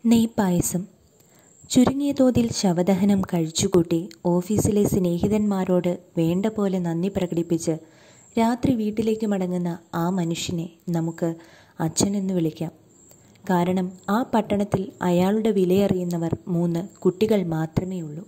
നെയ്പായസം ചുരുങ്ങിയ തോതിൽ ശവദഹനം കഴിച്ചുകൂട്ടി ഓഫീസിലെ സ്നേഹിതന്മാരോട് വേണ്ട പോലെ നന്ദി പ്രകടിപ്പിച്ച് രാത്രി വീട്ടിലേക്ക് മടങ്ങുന്ന ആ മനുഷ്യനെ നമുക്ക് അച്ഛനെന്ന് വിളിക്കാം കാരണം ആ പട്ടണത്തിൽ അയാളുടെ വിലയറിയുന്നവർ മൂന്ന് കുട്ടികൾ മാത്രമേ ഉള്ളൂ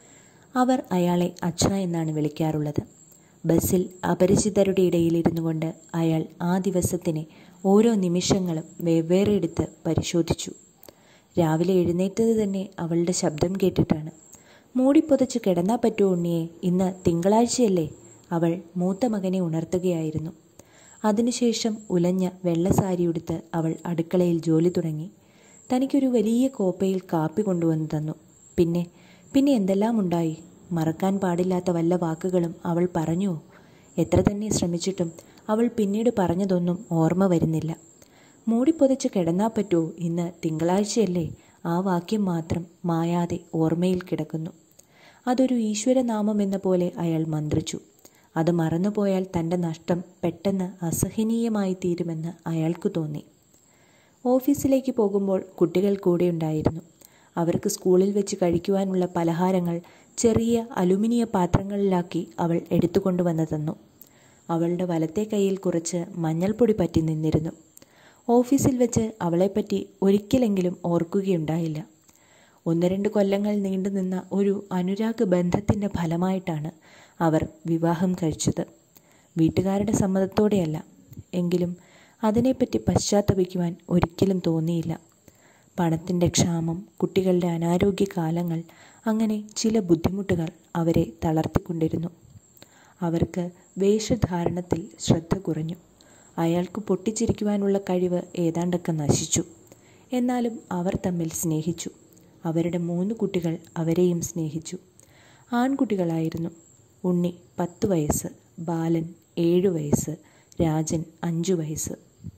അവർ അയാളെ അച്ഛ എന്നാണ് വിളിക്കാറുള്ളത് ബസ്സിൽ അപരിചിതരുടെ ഇടയിലിരുന്നു കൊണ്ട് അയാൾ ആ ദിവസത്തിനെ ഓരോ നിമിഷങ്ങളും വെവ്വേറെ എടുത്ത് പരിശോധിച്ചു രാവിലെ എഴുന്നേറ്റത് തന്നെ അവളുടെ ശബ്ദം കേട്ടിട്ടാണ് മൂടിപ്പൊതച്ച് കിടന്നാ പറ്റുമോ ഉണ്ണിയെ ഇന്ന് തിങ്കളാഴ്ചയല്ലേ അവൾ മൂത്ത മകനെ ഉണർത്തുകയായിരുന്നു അതിനുശേഷം ഉലഞ്ഞ വെള്ള സാരിയുടുത്ത് അവൾ അടുക്കളയിൽ ജോലി തുടങ്ങി തനിക്കൊരു വലിയ കോപ്പയിൽ കാപ്പി കൊണ്ടുവന്ന് തന്നു പിന്നെ പിന്നെ എന്തെല്ലാം ഉണ്ടായി മറക്കാൻ പാടില്ലാത്ത വല്ല വാക്കുകളും അവൾ പറഞ്ഞുവോ എത്ര തന്നെ ശ്രമിച്ചിട്ടും അവൾ പിന്നീട് പറഞ്ഞതൊന്നും ഓർമ്മ വരുന്നില്ല മൂടിപ്പൊതച്ച് കിടന്നാ പറ്റുമോ ഇന്ന് തിങ്കളാഴ്ചയല്ലേ ആ വാക്യം മാത്രം മായാതെ ഓർമ്മയിൽ കിടക്കുന്നു അതൊരു ഈശ്വരനാമം എന്ന പോലെ അയാൾ മന്ത്രിച്ചു അത് മറന്നുപോയാൽ തൻ്റെ നഷ്ടം പെട്ടെന്ന് അസഹനീയമായി തീരുമെന്ന് അയാൾക്ക് തോന്നി ഓഫീസിലേക്ക് പോകുമ്പോൾ കുട്ടികൾ കൂടെയുണ്ടായിരുന്നു അവർക്ക് സ്കൂളിൽ വെച്ച് കഴിക്കുവാനുള്ള പലഹാരങ്ങൾ ചെറിയ അലുമിനിയ പാത്രങ്ങളിലാക്കി അവൾ എടുത്തുകൊണ്ടുവന്ന് തന്നു അവളുടെ വലത്തെ കൈയിൽ കുറച്ച് മഞ്ഞൾപ്പൊടി പറ്റി നിന്നിരുന്നു ഓഫീസിൽ വെച്ച് അവളെപ്പറ്റി ഒരിക്കലെങ്കിലും ഓർക്കുകയുണ്ടായില്ല ഒന്ന് രണ്ട് കൊല്ലങ്ങൾ നീണ്ടുനിന്ന ഒരു അനുരാഗ ബന്ധത്തിൻ്റെ ഫലമായിട്ടാണ് അവർ വിവാഹം കഴിച്ചത് വീട്ടുകാരുടെ സമ്മതത്തോടെയല്ല എങ്കിലും അതിനെപ്പറ്റി പശ്ചാത്തപിക്കുവാൻ ഒരിക്കലും തോന്നിയില്ല പണത്തിൻ്റെ ക്ഷാമം കുട്ടികളുടെ അനാരോഗ്യ കാലങ്ങൾ അങ്ങനെ ചില ബുദ്ധിമുട്ടുകൾ അവരെ തളർത്തിക്കൊണ്ടിരുന്നു അവർക്ക് വേഷധാരണത്തിൽ ശ്രദ്ധ കുറഞ്ഞു അയാൾക്ക് പൊട്ടിച്ചിരിക്കുവാനുള്ള കഴിവ് ഏതാണ്ടൊക്കെ നശിച്ചു എന്നാലും അവർ തമ്മിൽ സ്നേഹിച്ചു അവരുടെ മൂന്ന് കുട്ടികൾ അവരെയും സ്നേഹിച്ചു ആൺകുട്ടികളായിരുന്നു ഉണ്ണി പത്ത് വയസ്സ് ബാലൻ ഏഴു വയസ്സ് രാജൻ അഞ്ചു വയസ്സ്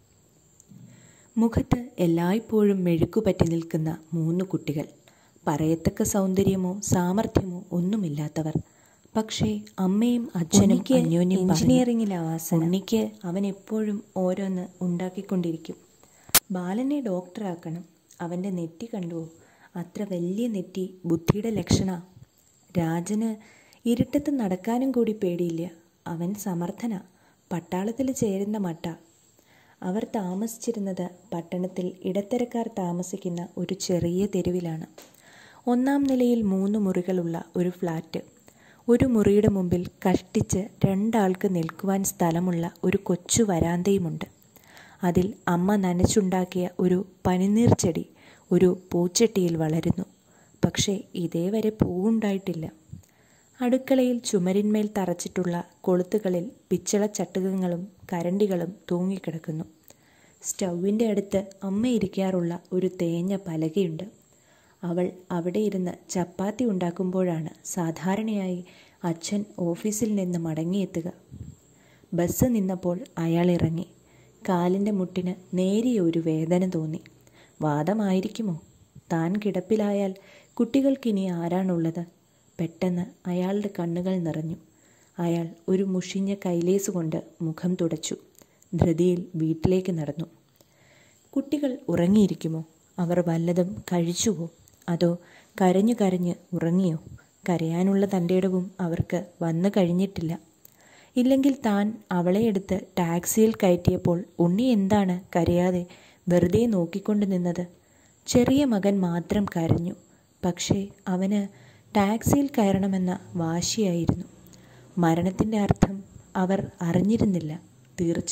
മുഖത്ത് എല്ലായ്പ്പോഴും മെഴുക്കുപറ്റി നിൽക്കുന്ന മൂന്ന് കുട്ടികൾ പറയത്തക്ക സൗന്ദര്യമോ സാമർഥ്യമോ ഒന്നുമില്ലാത്തവർ പക്ഷേ അമ്മയും അച്ഛനും അന്യോന്യം എഞ്ചിനീയറിംഗിലാവാസ ഉണ്ണിക്ക് അവൻ എപ്പോഴും ഓരോന്ന് ഉണ്ടാക്കിക്കൊണ്ടിരിക്കും ബാലനെ ഡോക്ടറാക്കണം അവൻ്റെ നെറ്റി കണ്ടുവോ അത്ര വലിയ നെറ്റി ബുദ്ധിയുടെ ലക്ഷണ രാജന് ഇരുട്ടത്ത് നടക്കാനും കൂടി പേടിയില്ല അവൻ സമർത്ഥന പട്ടാളത്തിൽ ചേരുന്ന മട്ട അവർ താമസിച്ചിരുന്നത് പട്ടണത്തിൽ ഇടത്തരക്കാർ താമസിക്കുന്ന ഒരു ചെറിയ തെരുവിലാണ് ഒന്നാം നിലയിൽ മൂന്ന് മുറികളുള്ള ഒരു ഫ്ലാറ്റ് ഒരു മുറിയുടെ മുമ്പിൽ കഷ്ടിച്ച് രണ്ടാൾക്ക് നിൽക്കുവാൻ സ്ഥലമുള്ള ഒരു കൊച്ചു വരാന്തയുമുണ്ട് അതിൽ അമ്മ നനച്ചുണ്ടാക്കിയ ഒരു പനിനീർ ചെടി ഒരു പൂച്ചട്ടിയിൽ വളരുന്നു പക്ഷേ ഇതേവരെ പൂവുണ്ടായിട്ടില്ല അടുക്കളയിൽ ചുമരിന്മേൽ തറച്ചിട്ടുള്ള കൊളുത്തുകളിൽ പിച്ചള ചട്ടുകങ്ങളും കരണ്ടികളും തൂങ്ങിക്കിടക്കുന്നു സ്റ്റൗവിൻ്റെ അടുത്ത് അമ്മ ഇരിക്കാറുള്ള ഒരു തേഞ്ഞ പലകയുണ്ട് അവൾ അവിടെ ഇരുന്ന് ചപ്പാത്തി ഉണ്ടാക്കുമ്പോഴാണ് സാധാരണയായി അച്ഛൻ ഓഫീസിൽ നിന്ന് മടങ്ങിയെത്തുക ബസ് നിന്നപ്പോൾ അയാൾ ഇറങ്ങി കാലിൻ്റെ മുട്ടിന് നേരിയ ഒരു വേദന തോന്നി വാദമായിരിക്കുമോ താൻ കിടപ്പിലായാൽ കുട്ടികൾക്കിനി ആരാണുള്ളത് പെട്ടെന്ന് അയാളുടെ കണ്ണുകൾ നിറഞ്ഞു അയാൾ ഒരു മുഷിഞ്ഞ കൈലേസ് കൊണ്ട് മുഖം തുടച്ചു ധൃതിയിൽ വീട്ടിലേക്ക് നടന്നു കുട്ടികൾ ഉറങ്ങിയിരിക്കുമോ അവർ വല്ലതും കഴിച്ചുവോ അതോ കരഞ്ഞു കരഞ്ഞ് ഉറങ്ങിയോ കരയാനുള്ള തൻ്റെ ഇടവും അവർക്ക് വന്നു കഴിഞ്ഞിട്ടില്ല ഇല്ലെങ്കിൽ താൻ അവളെ എടുത്ത് ടാക്സിയിൽ കയറ്റിയപ്പോൾ ഉണ്ണി എന്താണ് കരയാതെ വെറുതെ നോക്കിക്കൊണ്ട് നിന്നത് ചെറിയ മകൻ മാത്രം കരഞ്ഞു പക്ഷേ അവന് ടാക്സിയിൽ കയറണമെന്ന വാശിയായിരുന്നു മരണത്തിൻ്റെ അർത്ഥം അവർ അറിഞ്ഞിരുന്നില്ല തീർച്ച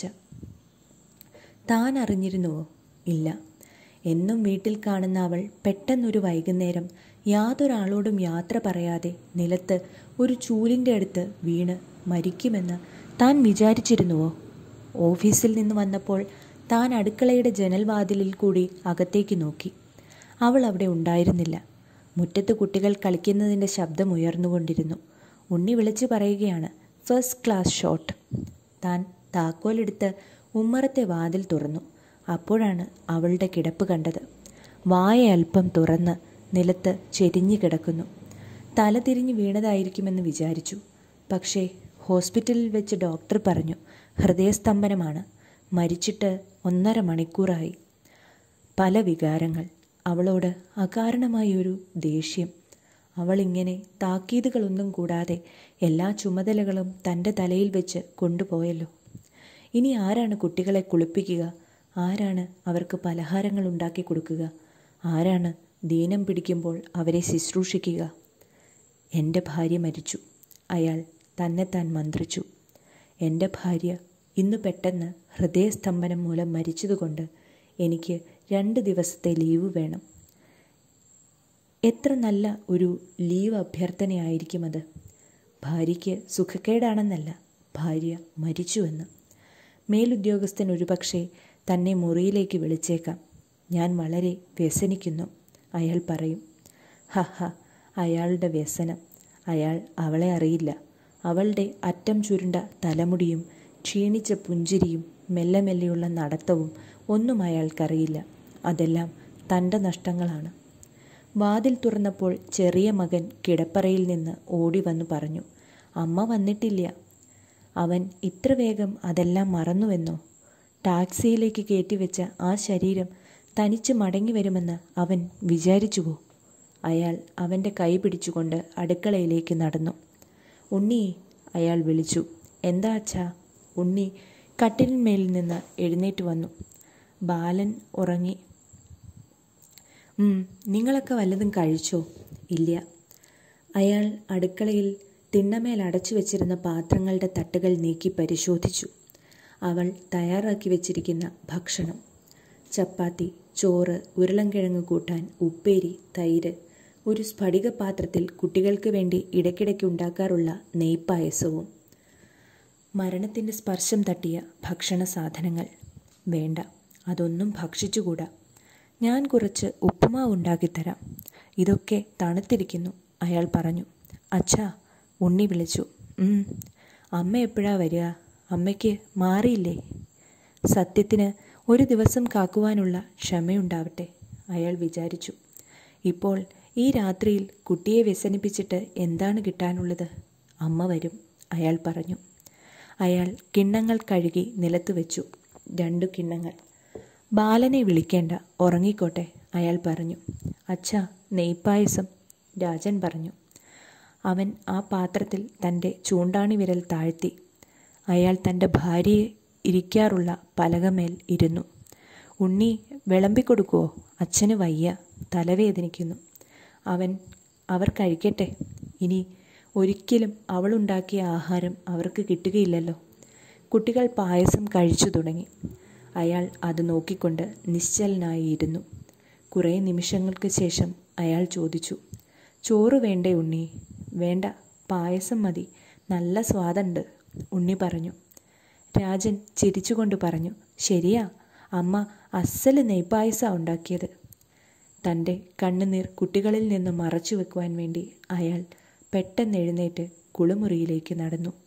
താൻ അറിഞ്ഞിരുന്നുവോ ഇല്ല എന്നും വീട്ടിൽ കാണുന്ന അവൾ പെട്ടെന്നൊരു വൈകുന്നേരം യാതൊരാളോടും യാത്ര പറയാതെ നിലത്ത് ഒരു ചൂലിൻ്റെ അടുത്ത് വീണ് മരിക്കുമെന്ന് താൻ വിചാരിച്ചിരുന്നുവോ ഓഫീസിൽ നിന്ന് വന്നപ്പോൾ താൻ അടുക്കളയുടെ ജനൽവാതിലിൽ കൂടി അകത്തേക്ക് നോക്കി അവൾ അവിടെ ഉണ്ടായിരുന്നില്ല മുറ്റത്ത് കുട്ടികൾ കളിക്കുന്നതിൻ്റെ ശബ്ദം ഉയർന്നുകൊണ്ടിരുന്നു ഉണ്ണി വിളിച്ചു പറയുകയാണ് ഫസ്റ്റ് ക്ലാസ് ഷോട്ട് താൻ താക്കോലെടുത്ത് ഉമ്മറത്തെ വാതിൽ തുറന്നു അപ്പോഴാണ് അവളുടെ കിടപ്പ് കണ്ടത് വായ അല്പം തുറന്ന് നിലത്ത് ചെരിഞ്ഞു കിടക്കുന്നു തല തിരിഞ്ഞു വീണതായിരിക്കുമെന്ന് വിചാരിച്ചു പക്ഷേ ഹോസ്പിറ്റലിൽ വെച്ച് ഡോക്ടർ പറഞ്ഞു ഹൃദയസ്തംഭനമാണ് മരിച്ചിട്ട് ഒന്നര മണിക്കൂറായി പല വികാരങ്ങൾ അവളോട് അകാരണമായ ഒരു ദേഷ്യം അവളിങ്ങനെ താക്കീതുകളൊന്നും കൂടാതെ എല്ലാ ചുമതലകളും തൻ്റെ തലയിൽ വെച്ച് കൊണ്ടുപോയല്ലോ ഇനി ആരാണ് കുട്ടികളെ കുളിപ്പിക്കുക ആരാണ് അവർക്ക് പലഹാരങ്ങൾ ഉണ്ടാക്കി കൊടുക്കുക ആരാണ് ദീനം പിടിക്കുമ്പോൾ അവരെ ശുശ്രൂഷിക്കുക എൻ്റെ ഭാര്യ മരിച്ചു അയാൾ തന്നെ താൻ മന്ത്രിച്ചു എൻ്റെ ഭാര്യ ഇന്ന് പെട്ടെന്ന് ഹൃദയസ്തംഭനം മൂലം മരിച്ചതുകൊണ്ട് എനിക്ക് രണ്ട് ദിവസത്തെ ലീവ് വേണം എത്ര നല്ല ഒരു ലീവ് അഭ്യർത്ഥനയായിരിക്കും അത് ഭാര്യയ്ക്ക് സുഖക്കേടാണെന്നല്ല ഭാര്യ മരിച്ചുവെന്ന് മേലുദ്യോഗസ്ഥൻ ഒരുപക്ഷെ തന്നെ മുറിയിലേക്ക് വിളിച്ചേക്കാം ഞാൻ വളരെ വ്യസനിക്കുന്നു അയാൾ പറയും ഹ ഹ അയാളുടെ വ്യസനം അയാൾ അവളെ അറിയില്ല അവളുടെ അറ്റം ചുരുണ്ട തലമുടിയും ക്ഷീണിച്ച പുഞ്ചിരിയും മെല്ലെ മെല്ലെയുള്ള നടത്തവും ഒന്നും അയാൾക്കറിയില്ല അതെല്ലാം തൻ്റെ നഷ്ടങ്ങളാണ് വാതിൽ തുറന്നപ്പോൾ ചെറിയ മകൻ കിടപ്പറയിൽ നിന്ന് ഓടി വന്നു പറഞ്ഞു അമ്മ വന്നിട്ടില്ല അവൻ ഇത്ര വേഗം അതെല്ലാം മറന്നുവെന്നോ ടാക്സിയിലേക്ക് കയറ്റിവെച്ച ആ ശരീരം തനിച്ച് മടങ്ങി വരുമെന്ന് അവൻ വിചാരിച്ചുവോ അയാൾ അവൻ്റെ കൈ പിടിച്ചുകൊണ്ട് അടുക്കളയിലേക്ക് നടന്നു ഉണ്ണി അയാൾ വിളിച്ചു എന്താ അച്ഛാ ഉണ്ണി കട്ടിലിന്മേലിൽ നിന്ന് എഴുന്നേറ്റ് വന്നു ബാലൻ ഉറങ്ങി "ഉം, നിങ്ങളൊക്കെ വല്ലതും കഴിച്ചോ ഇല്ല അയാൾ അടുക്കളയിൽ തിണ്ണമേൽ അടച്ചു വെച്ചിരുന്ന പാത്രങ്ങളുടെ തട്ടുകൾ നീക്കി പരിശോധിച്ചു അവൾ തയ്യാറാക്കി വെച്ചിരിക്കുന്ന ഭക്ഷണം ചപ്പാത്തി ചോറ് ഉരുളൻകിഴങ്ങ് കൂട്ടാൻ ഉപ്പേരി തൈര് ഒരു സ്ഫടിക പാത്രത്തിൽ കുട്ടികൾക്ക് വേണ്ടി ഇടയ്ക്കിടയ്ക്ക് ഉണ്ടാക്കാറുള്ള നെയ്പ്പായസവും മരണത്തിൻ്റെ സ്പർശം തട്ടിയ ഭക്ഷണ സാധനങ്ങൾ വേണ്ട അതൊന്നും ഭക്ഷിച്ചുകൂടാ ഞാൻ കുറച്ച് ഉപ്പുമാവ് ഉണ്ടാക്കിത്തരാം ഇതൊക്കെ തണുത്തിരിക്കുന്നു അയാൾ പറഞ്ഞു അച്ഛാ ഉണ്ണി വിളിച്ചു "ഉം, അമ്മ എപ്പോഴാ വരിക അമ്മയ്ക്ക് മാറിയില്ലേ സത്യത്തിന് ഒരു ദിവസം കാക്കുവാനുള്ള ക്ഷമയുണ്ടാവട്ടെ അയാൾ വിചാരിച്ചു ഇപ്പോൾ ഈ രാത്രിയിൽ കുട്ടിയെ വ്യസനിപ്പിച്ചിട്ട് എന്താണ് കിട്ടാനുള്ളത് അമ്മ വരും അയാൾ പറഞ്ഞു അയാൾ കിണ്ണങ്ങൾ കഴുകി നിലത്ത് വെച്ചു രണ്ടു കിണ്ണങ്ങൾ ബാലനെ വിളിക്കേണ്ട ഉറങ്ങിക്കോട്ടെ അയാൾ പറഞ്ഞു അച്ഛാ നെയ്പ്പായസം രാജൻ പറഞ്ഞു അവൻ ആ പാത്രത്തിൽ തൻ്റെ ചൂണ്ടാണി വിരൽ താഴ്ത്തി അയാൾ തൻ്റെ ഭാര്യയെ ഇരിക്കാറുള്ള പലകമേൽ ഇരുന്നു ഉണ്ണി വിളമ്പിക്കൊടുക്കുവോ അച്ഛന് വയ്യ തലവേദനിക്കുന്നു അവൻ അവർ കഴിക്കട്ടെ ഇനി ഒരിക്കലും അവളുണ്ടാക്കിയ ആഹാരം അവർക്ക് കിട്ടുകയില്ലല്ലോ കുട്ടികൾ പായസം കഴിച്ചു തുടങ്ങി അയാൾ അത് നോക്കിക്കൊണ്ട് നിശ്ചലനായി ഇരുന്നു കുറേ നിമിഷങ്ങൾക്ക് ശേഷം അയാൾ ചോദിച്ചു ചോറ് വേണ്ടേ ഉണ്ണി വേണ്ട പായസം മതി നല്ല സ്വാദുണ്ട് ഉണ്ണി പറഞ്ഞു രാജൻ ചിരിച്ചുകൊണ്ട് പറഞ്ഞു ശരിയാ അമ്മ അസ്സല് നെയ്പായസ ഉണ്ടാക്കിയത് തൻ്റെ കണ്ണുനീർ കുട്ടികളിൽ നിന്ന് മറച്ചു വെക്കുവാൻ വേണ്ടി അയാൾ പെട്ടെന്ന് എഴുന്നേറ്റ് കുളിമുറിയിലേക്ക് നടന്നു